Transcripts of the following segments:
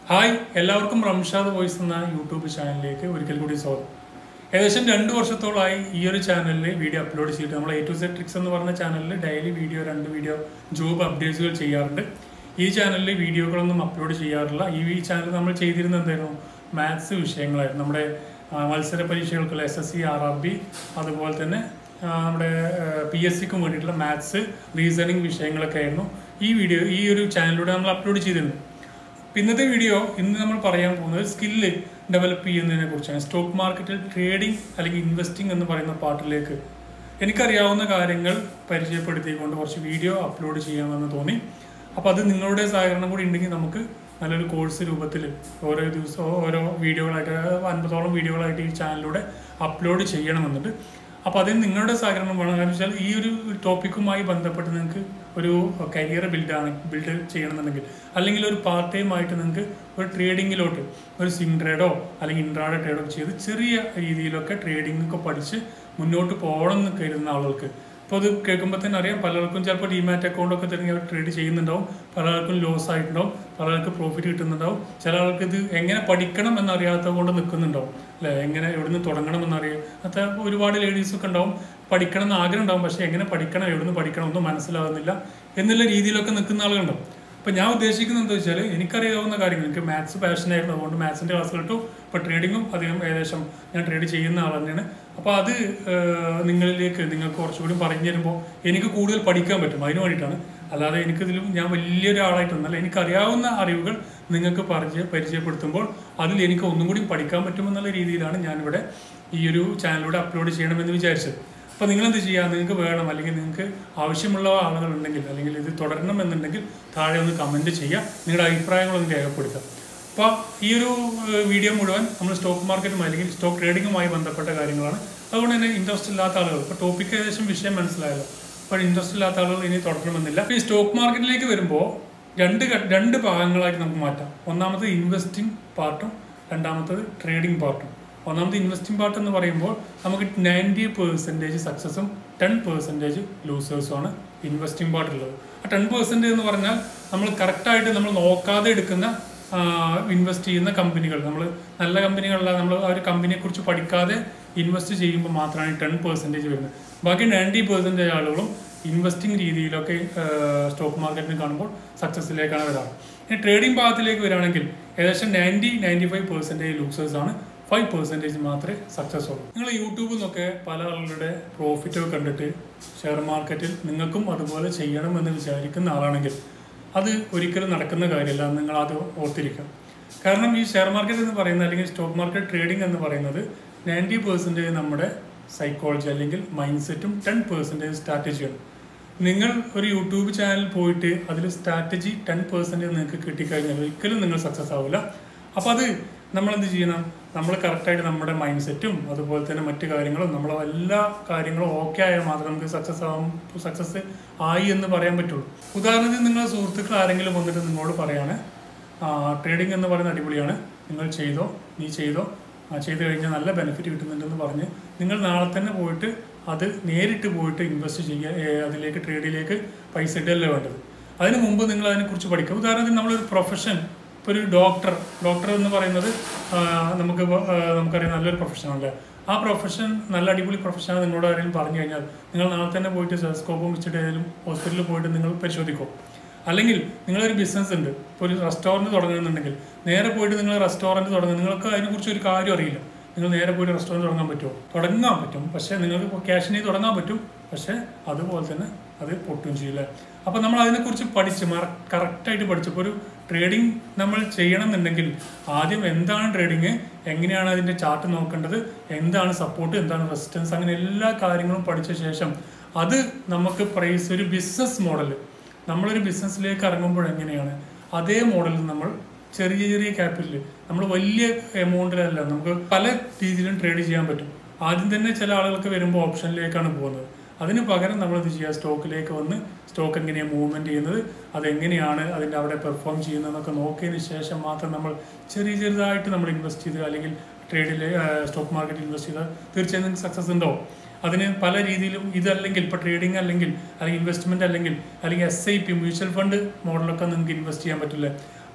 hi എല്ലാവർക്കും Ramshad voice എന്ന YouTube ചാനലിലേക്ക് ഒരിക്കൽ കൂടി സ്വാഗതം ഏകദേശം രണ്ട് വർഷത്തോളമായി ഈ ഒരു ചാനലിൽ വീഡിയോ അപ്ലോഡ് ചെയ്തിട്ട് നമ്മൾ എ ടു സെഡ് ട്രിക്സ് എന്ന് പറഞ്ഞ ചാനലിൽ ഡെയിലി വീഡിയോ രണ്ട് വീഡിയോ ജോബ് അപ്ഡേറ്റ്സുകൾ ചെയ്യാറുണ്ട് ഈ ചാനലിൽ വീഡിയോകളൊന്നും അപ്ലോഡ് ചെയ്യാറില്ല ഈ ഈ ചാനൽ നമ്മൾ ചെയ്തിരുന്നത് എന്തായിരുന്നു മാത്സ് വിഷയങ്ങളായിരുന്നു നമ്മുടെ ആ, മത്സര പരീക്ഷകൾക്കുള്ള S S C R R B അതുപോലെ തന്നെ ആ, നമ്മുടെ പി എസ് സിക്കും വേണ്ടിയിട്ടുള്ള മാത്സ് റീസണിങ് വിഷയങ്ങളൊക്കെ ആയിരുന്നു ഈ വീഡിയോ ഈ ഒരു ചാനലിലൂടെ നമ്മൾ അപ്ലോഡ് ചെയ്തിരുന്നത് ഇപ്പൊ ഇന്നത്തെ വീഡിയോ ഇന്ന് നമ്മൾ പറയാൻ പോകുന്നത് സ്കില്ല് ഡെവലപ്പ് ചെയ്യുന്നതിനെ കുറിച്ചാണ് സ്റ്റോക്ക് മാർക്കറ്റിൽ ട്രേഡിംഗ് അല്ലെങ്കിൽ ഇൻവെസ്റ്റിംഗ് എന്ന് പറയുന്ന പാർട്ടിലേക്ക് എനിക്കറിയാവുന്ന കാര്യങ്ങൾ പരിചയപ്പെടുത്തിക്കൊണ്ട് കുറച്ച് വീഡിയോ അപ്ലോഡ് ചെയ്യാമെന്ന് തോന്നി അപ്പോൾ അത് നിങ്ങളുടെ സഹകരണം കൂടി ഉണ്ടെങ്കിൽ നമുക്ക് നല്ലൊരു കോഴ്സ് രൂപത്തിൽ ഓരോ ദിവസവും ഓരോ വീഡിയോകളായിട്ട് അൻപതോളം വീഡിയോകളായിട്ട് ഈ ചാനലിലൂടെ അപ്ലോഡ് ചെയ്യണമെന്നുണ്ട് അപ്പോൾ അതിന് നിങ്ങളുടെ സഹകരണം വേണം കാരണം വെച്ചാൽ ഈ ഒരു ടോപ്പിക്കുമായി ബന്ധപ്പെട്ട് നിങ്ങൾക്ക് ഒരു കരിയർ ബിൽഡാണ് ബിൽഡ് ചെയ്യണമെന്നുണ്ടെങ്കിൽ അല്ലെങ്കിൽ ഒരു പാർട്ട് ടൈം ആയിട്ട് നിങ്ങൾക്ക് ഒരു ട്രേഡിങ്ങിലോട്ട് ഒരു സിം ട്രേഡോ അല്ലെങ്കിൽ ഇൻട്രാഡേ ട്രേഡോ ചെയ്ത് ചെറിയ രീതിയിലൊക്കെ ട്രേഡിംഗ് ഒക്കെ പഠിച്ച് മുന്നോട്ട് പോകണം എന്ന് കരുതുന്ന ആളുകൾക്ക് അപ്പോൾ അത് കേൾക്കുമ്പോൾ തന്നെ അറിയാം പലർക്കും ചിലപ്പോൾ ഡിമാറ്റ് അക്കൗണ്ട് ഒക്കെ തുടങ്ങി അവർ ട്രേഡ് ചെയ്യുന്നുണ്ടാവും പലർക്കും ലോസ് ആയിട്ടുണ്ടാവും പലർക്കും പ്രോഫിറ്റ് കിട്ടുന്നുണ്ടാവും ചില ആൾക്ക് ഇത് എങ്ങനെ പഠിക്കണം എന്നറിയാത്തത് കൊണ്ട് നിൽക്കുന്നുണ്ടാവും അല്ലെ എങ്ങനെ എവിടുന്ന് തുടങ്ങണം എന്നറിയാം അത് ഒരുപാട് ലേഡീസ് ഒക്കെ ഉണ്ടാവും പഠിക്കണം എന്ന് ആഗ്രഹം ഉണ്ടാവും പക്ഷേ എങ്ങനെ പഠിക്കണം എവിടുന്ന് പഠിക്കണം ഒന്നും മനസ്സിലാകുന്നില്ല എന്നുള്ള രീതിയിലൊക്കെ നിൽക്കുന്ന ആളുകളുണ്ടാവും അപ്പോൾ ഞാൻ ഉദ്ദേശിക്കുന്നത് എന്താ വെച്ചാൽ എനിക്കറിയാവുന്ന കാര്യങ്ങൾ എനിക്ക് മാത്സ് പാഷനായിരുന്നു അതുകൊണ്ട് മാത്സിൻ്റെ ക്ലാസ് കേട്ടു ഇപ്പോൾ ട്രേഡിങ്ങും അധികം ഏകദേശം ഞാൻ ട്രേഡ് ചെയ്യുന്ന ആൾ തന്നെയാണ് അപ്പോൾ അത് ഏഹ്, നിങ്ങളിലേക്ക് നിങ്ങൾക്ക് കുറച്ചുകൂടി പറഞ്ഞു തരുമ്പോൾ എനിക്ക് കൂടുതൽ പഠിക്കാൻ പറ്റും അതിന് വേണ്ടിയിട്ടാണ് അല്ലാതെ എനിക്കിതിലും ഞാൻ വലിയൊരു ആളായിട്ടൊന്നല്ല എനിക്കറിയാവുന്ന അറിവുകൾ നിങ്ങൾക്ക് പരിചയ പരിചയപ്പെടുത്തുമ്പോൾ അതിൽ എനിക്ക് ഒന്നും കൂടി പഠിക്കാൻ പറ്റുമെന്നുള്ള രീതിയിലാണ് ഞാനിവിടെ ഈ ഒരു ചാനലിലൂടെ അപ്ലോഡ് ചെയ്യണമെന്ന് വിചാരിച്ചത് അപ്പോൾ നിങ്ങൾ എന്ത് ചെയ്യുക നിങ്ങൾക്ക് വേണം അല്ലെങ്കിൽ നിങ്ങൾക്ക് ആവശ്യമുള്ള ആളുകളുണ്ടെങ്കിൽ അല്ലെങ്കിൽ ഇത് തുടരണം എന്നുണ്ടെങ്കിൽ താഴെ ഒന്ന് കമൻറ്റ് ചെയ്യുക നിങ്ങളുടെ അഭിപ്രായങ്ങളൊന്ന് രേഖപ്പെടുത്തുക അപ്പോൾ ഈ ഒരു ഏഹ്, വീഡിയോ മുഴുവൻ നമ്മൾ സ്റ്റോക്ക് മാർക്കറ്റുമായി അല്ലെങ്കിൽ സ്റ്റോക്ക് ട്രേഡിങ്ങുമായി ബന്ധപ്പെട്ട കാര്യങ്ങളാണ് അതുകൊണ്ട് തന്നെ ഇൻട്രസ്റ്റ് ഇല്ലാത്ത ആളുകൾ ഇപ്പോൾ ടോപ്പിക്ക് ഏകദേശം വിഷയം മനസ്സിലായല്ലോ അപ്പോൾ ഇൻട്രസ്റ്റ് ഇല്ലാത്ത ആളുകൾ ഇനി തുടരണമെന്നില്ല അപ്പോൾ ഈ സ്റ്റോക്ക് മാർക്കറ്റിലേക്ക് വരുമ്പോൾ രണ്ട് ഘ- രണ്ട് ഭാഗങ്ങളായിട്ട് നമുക്ക് മാറ്റാം ഒന്നാമത് ഇൻവെസ്റ്റിംഗ് പാർട്ടും രണ്ടാമത്തത് ട്രേഡിംഗ് പാർട്ടും ഒന്നാമത് ഇൻവെസ്റ്റിംഗ് പാർട്ട് എന്ന് പറയുമ്പോൾ നമുക്ക് നയൻറ്റി പെർസെൻറ്റേജ് സക്സസും ടെൻ പെർസെൻറ്റേജ് ലൂസേഴ്സും ആണ് ഇൻവെസ്റ്റിംഗ് പാർട്ടുള്ളത് ആ ടെൻ പെർസെൻറ്റേജ് എന്ന് പറഞ്ഞാൽ നമ്മൾ കറക്റ്റായിട്ട് നമ്മൾ നോക്കാതെ എടുക്കുന്ന ഇൻവെസ്റ്റ് ചെയ്യുന്ന കമ്പനികൾ നമ്മൾ നല്ല കമ്പനികളല്ല നമ്മൾ ആ ഒരു കമ്പനിയെ കുറിച്ച് പഠിക്കാതെ ഇൻവെസ്റ്റ് ചെയ്യുമ്പോൾ മാത്രമാണ് ടെൻ പെർസെൻറ്റേജ് വരുന്നത് ബാക്കി നയൻറ്റി പെർസെൻറ്റേജ് ആളുകളും ഇൻവെസ്റ്റിംഗ് രീതിയിലൊക്കെ സ്റ്റോക്ക് മാർക്കറ്റിന് കാണുമ്പോൾ സക്സസ്സിലേക്കാണ് വരാറ് ഇനി ട്രേഡിംഗ് ഭാഗത്തിലേക്ക് വരികയാണെങ്കിൽ ഏകദേശം ninety ninety five percentage losers ആണ് ഫൈവ് പെർസെൻറ്റേജ് മാത്രമേ സക്സസ് ഉള്ളൂ നിങ്ങൾ യൂട്യൂബിൽ നിന്നൊക്കെ പല ആളുകളുടെ പ്രോഫിറ്റ് ഒക്കെ കണ്ടിട്ട് ഷെയർ മാർക്കറ്റിൽ നിങ്ങൾക്കും അതുപോലെ ചെയ്യണമെന്ന് വിചാരിക്കുന്ന ആളാണെങ്കിൽ അത് ഒരിക്കലും നടക്കുന്ന കാര്യമല്ല നിങ്ങൾ അത് ഓർത്തിരിക്കണം കാരണം ഈ ഷെയർ മാർക്കറ്റ് എന്ന് പറയുന്നത് അല്ലെങ്കിൽ സ്റ്റോക്ക് മാർക്കറ്റ് ട്രേഡിംഗ് എന്ന് പറയുന്നത് നയൻറ്റി പെർസെൻറ്റേജ് നമ്മുടെ സൈക്കോളജി അല്ലെങ്കിൽ മൈൻഡ് സെറ്റും ടെൻ പെർസെൻറ്റേജ് സ്ട്രാറ്റജിയാണ് നിങ്ങൾ ഒരു യൂട്യൂബ് ചാനൽ പോയിട്ട് അതിൽ സ്ട്രാറ്റജി ടെൻ പെർസെൻറ്റേജ് നിങ്ങൾക്ക് കിട്ടിക്കഴിഞ്ഞാൽ ഒരിക്കലും നിങ്ങൾ സക്സസ് ആവില്ല അപ്പോൾ അത് നമ്മൾ എന്ത് ചെയ്യണം നമ്മൾ കറക്റ്റായിട്ട് നമ്മുടെ മൈൻഡ് സെറ്റും അതുപോലെ തന്നെ മറ്റു കാര്യങ്ങളും നമ്മളെ എല്ലാ കാര്യങ്ങളും ഓക്കെ ആയാൽ മാത്രമേ നമുക്ക് സക്സസ് ആവും സക്സസ് ആയി എന്ന് പറയാൻ പറ്റുള്ളൂ ഉദാഹരണത്തിന് നിങ്ങളുടെ സുഹൃത്തുക്കൾ ആരെങ്കിലും വന്നിട്ട് നിങ്ങളോട് പറയാണ് ട്രേഡിംഗ് എന്ന് പറയുന്നത് അടിപൊളിയാണ് നിങ്ങൾ ചെയ്തോ നീ ചെയ്തോ ആ, ചെയ്ത് കഴിഞ്ഞാൽ നല്ല ബെനിഫിറ്റ് കിട്ടുന്നുണ്ടെന്ന് പറഞ്ഞ് നിങ്ങൾ നാളെ തന്നെ പോയിട്ട് അത് നേരിട്ട് പോയിട്ട് ഇൻവെസ്റ്റ് ചെയ്യുക ഏ, അതിലേക്ക് ട്രേഡിലേക്ക് പൈസ ഇടല്ലേ വേണ്ടത് അതിന് മുമ്പ് നിങ്ങൾ അതിനെക്കുറിച്ച് പഠിക്കുക ഉദാഹരണത്തിന് നമ്മളൊരു പ്രൊഫഷൻ ഇപ്പോൾ ഒരു ഡോക്ടർ ഡോക്ടർ എന്ന് പറയുന്നത് ആ, നമുക്ക് ഇപ്പൊ, ആ, നമുക്കറിയാം നല്ലൊരു പ്രൊഫഷനാണല്ലേ ആ പ്രൊഫഷൻ നല്ല അടിപൊളി പ്രൊഫഷനാണ് നിങ്ങളോട് ആരെങ്കിലും പറഞ്ഞു കഴിഞ്ഞാൽ നിങ്ങൾ നാളെ തന്നെ പോയിട്ട് സെസ്കോപ്പും വെച്ചിട്ട് ഏതെങ്കിലും ഹോസ്പിറ്റലിൽ പോയിട്ട് നിങ്ങൾ പരിശോധിക്കും അല്ലെങ്കിൽ നിങ്ങളൊരു ബിസിനസ് ഉണ്ട് ഇപ്പോൾ ഒരു റെസ്റ്റോറൻറ്റ് തുടങ്ങുന്നുണ്ടെങ്കിൽ നേരെ പോയിട്ട് നിങ്ങൾ റെസ്റ്റോറൻറ്റ് തുടങ്ങുക നിങ്ങൾക്ക് അതിനെക്കുറിച്ച് ഒരു കാര്യം അറിയില്ല നിങ്ങൾ നേരെ പോയിട്ട് റെസ്റ്റോറൻറ്റ് തുടങ്ങാൻ പറ്റുമോ തുടങ്ങാൻ പറ്റും പക്ഷേ നിങ്ങൾക്ക് ക്യാഷിനെ തുടങ്ങാൻ പറ്റും പക്ഷേ അതുപോലെ തന്നെ അത് പൊട്ടും ചെയ്യില്ല അപ്പോൾ നമ്മൾ അതിനെക്കുറിച്ച് പഠിച്ച് കറക്റ്റായിട്ട് പഠിച്ചപ്പോൾ ഒരു ട്രേഡിംഗ് നമ്മൾ ചെയ്യണമെന്നുണ്ടെങ്കിൽ ആദ്യം എന്താണ് ട്രേഡിങ് എങ്ങനെയാണ് അതിൻ്റെ ചാർട്ട് നോക്കേണ്ടത് എന്താണ് സപ്പോർട്ട് എന്താണ് റെസിസ്റ്റൻസ് അങ്ങനെ എല്ലാ കാര്യങ്ങളും പഠിച്ച ശേഷം അത് നമുക്ക് പ്രൈസ് ഒരു ബിസിനസ് മോഡൽ നമ്മളൊരു ബിസിനസ്സിലേക്ക് ഇറങ്ങുമ്പോൾ എങ്ങനെയാണ് അതേ മോഡലിൽ നമ്മൾ ചെറിയ ചെറിയ ക്യാപിറ്റൽ നമ്മൾ വലിയ എമൗണ്ടിലല്ല നമുക്ക് പല രീതിയിലും ട്രേഡ് ചെയ്യാൻ പറ്റും ആദ്യം തന്നെ ചില ആളുകൾക്ക് വരുമ്പോൾ ഓപ്ഷനിലേക്കാണ് പോകുന്നത് അതിന് പകരം നമ്മൾ ഇത് ചെയ്യുക സ്റ്റോക്കിലേക്ക് വന്ന് സ്റ്റോക്ക് എങ്ങനെയാണ് മൂവ്മെൻറ്റ് ചെയ്യുന്നത് അതെങ്ങനെയാണ് അതിൻ്റെ അവിടെ പെർഫോം ചെയ്യുന്നതെന്നൊക്കെ നോക്കിയതിന് ശേഷം മാത്രം നമ്മൾ ചെറിയ ചെറുതായിട്ട് നമ്മൾ ഇൻവെസ്റ്റ് ചെയ്ത് അല്ലെങ്കിൽ ട്രേഡിൽ സ്റ്റോക്ക് മാർക്കറ്റിൽ ഇൻവെസ്റ്റ് ചെയ്താൽ തീർച്ചയായും നിങ്ങൾക്ക് സക്സസ് ഉണ്ടാവും അതിന് പല രീതിയിലും ഇതല്ലെങ്കിൽ ഇപ്പോൾ ട്രേഡിംഗ് അല്ലെങ്കിൽ അല്ലെങ്കിൽ ഇൻവെസ്റ്റ്മെന്റ് അല്ലെങ്കിൽ അല്ലെങ്കിൽ S I P mutual fund മോഡലൊക്കെ നിങ്ങൾക്ക് ഇൻവെസ്റ്റ് ചെയ്യാൻ പറ്റില്ല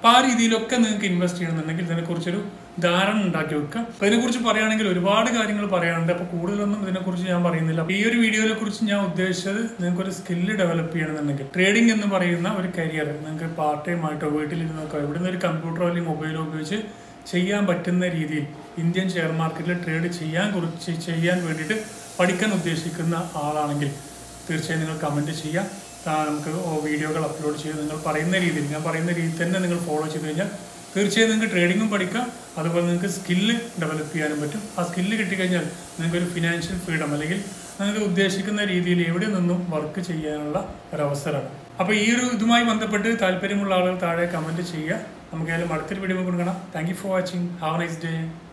അപ്പോൾ ആ രീതിയിലൊക്കെ നിങ്ങൾക്ക് ഇൻവെസ്റ്റ് ചെയ്യണമെന്നുണ്ടെങ്കിൽ ഇതിനെക്കുറിച്ചൊരു ധാരണ ഉണ്ടാക്കി വെക്കുക അപ്പോൾ ഇതിനെക്കുറിച്ച് പറയുകയാണെങ്കിൽ ഒരുപാട് കാര്യങ്ങൾ പറയാനുണ്ട് അപ്പോൾ കൂടുതലൊന്നും ഇതിനെക്കുറിച്ച് ഞാൻ പറയുന്നില്ല അപ്പോൾ ഈ ഒരു വീഡിയോയെ കുറിച്ച് ഞാൻ ഉദ്ദേശിച്ചത് നിങ്ങൾക്ക് ഒരു സ്കില്ല് ഡെവലപ്പ് ചെയ്യണമെന്നുണ്ടെങ്കിൽ ട്രേഡിംഗ് എന്ന് പറയുന്ന ഒരു കരിയർ നിങ്ങൾക്ക് പാർട്ട് ടൈം ആയിട്ടോ വീട്ടിലിരുന്നൊക്കെ ഇവിടുന്ന് ഒരു കമ്പ്യൂട്ടറോ അല്ലെങ്കിൽ മൊബൈലോ ഉപയോഗിച്ച് ചെയ്യാൻ പറ്റുന്ന രീതിയിൽ ഇന്ത്യൻ ഷെയർ മാർക്കറ്റിൽ ട്രേഡ് ചെയ്യാൻ കുറിച്ച് ചെയ്യാൻ വേണ്ടിയിട്ട് പഠിക്കാൻ ഉദ്ദേശിക്കുന്ന ആളാണെങ്കിൽ തീർച്ചയായും നിങ്ങൾ കമൻറ്റ് ചെയ്യാം ആ, നമുക്ക് വീഡിയോകൾ അപ്ലോഡ് ചെയ്ത് നിങ്ങൾ പറയുന്ന രീതിയിൽ ഞാൻ പറയുന്ന രീതിയിൽ തന്നെ നിങ്ങൾ ഫോളോ ചെയ്ത് കഴിഞ്ഞാൽ തീർച്ചയായും നിങ്ങൾക്ക് ട്രേഡിങ്ങും പഠിക്കാം അതുപോലെ നിങ്ങൾക്ക് സ്കില്ല് ഡെവലപ്പ് ചെയ്യാനും പറ്റും ആ സ്കില്ല് കിട്ടിക്കഴിഞ്ഞാൽ നിങ്ങൾക്ക് ഒരു ഫിനാൻഷ്യൽ ഫ്രീഡം അല്ലെങ്കിൽ നിങ്ങൾക്ക് ഉദ്ദേശിക്കുന്ന രീതിയിൽ എവിടെ നിന്നും വർക്ക് ചെയ്യാനുള്ള ഒരവസരമാണ് അപ്പോൾ ഈ ഒരു ഇതുമായി ബന്ധപ്പെട്ട് താല്പര്യമുള്ള ആളുകൾ താഴെ കമൻറ്റ് ചെയ്യുക നമുക്ക് ഏതായാലും അടുത്തൊരു വീഡിയോ കൊടുക്കണം thank you for watching have nice day